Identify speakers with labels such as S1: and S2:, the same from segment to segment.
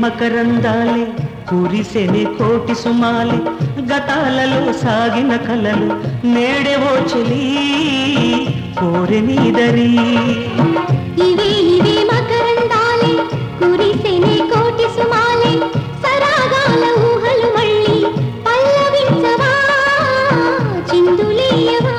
S1: మకరందాలే కురిసెని కోటి సుమాలి గతాలలో సాగిన కలలు నేడేవో చెలి కోరెనీదరి
S2: ఇవే ఇవే మకరందాలే కురిసెనే కోటి సుమాలే సరాగాల ఊహలు మళ్ళీ పల్లవించవా చిందులేయవా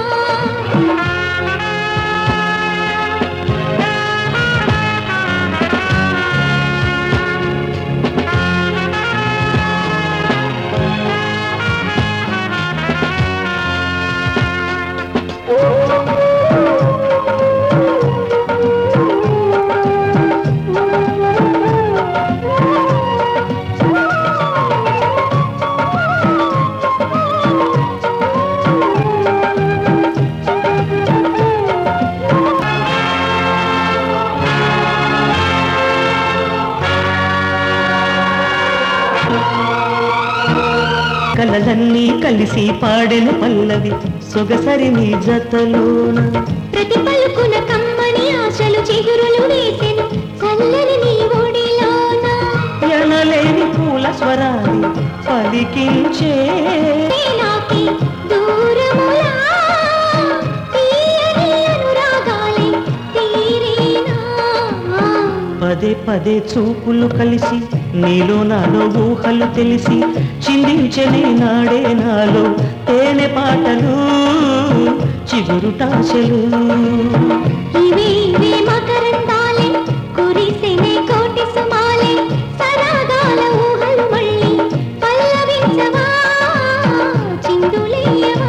S1: కలలన్నీ కలిసి పాడెను పల్లవి సొగసరి నీ జతలోన
S2: ప్రతి పలుకున కమ్మని ఆశలు చిగురులు వేసెను చల్లని నీ ఒడిలోన
S1: ఎనలేని పూల స్వరాలు పలికించే
S2: నాకి దూరములా తీయని అనురాగాలే తీరేనా
S1: పదే పదే చూపులు కలిసి నీలో నాలో ఊహలు తెలిసి చిందించని నాడే నాలో తేనె పాటలు చిగురుటాశలు
S2: ఇవే ఇవే మకరందాలే కురిసెనే కోటి సుమాలే సరాగాల ఊహలు మళ్ళీ పల్లవించవా చిందులేయవా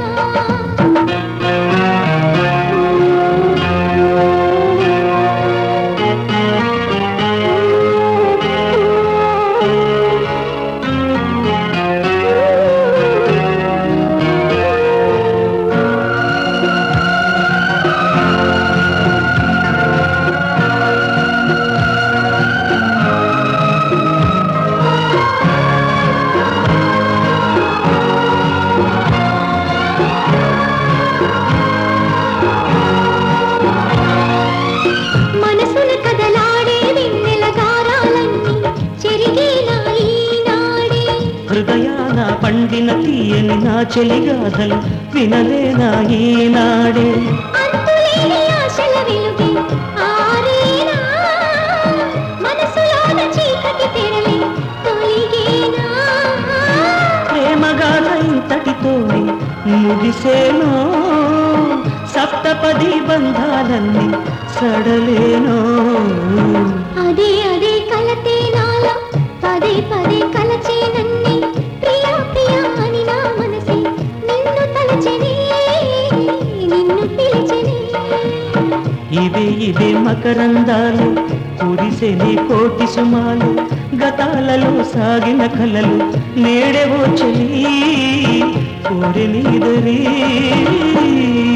S2: మనసున కదలాడే వెన్నెల గారాలన్నీ చెరిగేనా ఈనాడే
S1: హృదయాన పండిన తీయని నా చెలిగాథలు వినలేనా ఈనాడే
S2: అంతులేని ఆశల వెలుగే ఆరేనా మనసులోన చీకటి తెరలే తొలిగేనా
S1: ప్రేమగాథ ఇంతటితోనే ముగిసేనో సప్తపది బంధాలన్నీ సడలేనో
S2: అదే అదే కలతే నాలో పదే పదే కలచే నన్నే ప్రియా ప్రియా అని నా మనసే నిన్ను తలచెనే నిన్ను పిలిచెనే
S1: ఇవే ఇవే మకరందాలు కురిసెని కోటి సుమాలు గతాలలో సాగిన కలలు నేడెవో చెలి కోరి నీదరి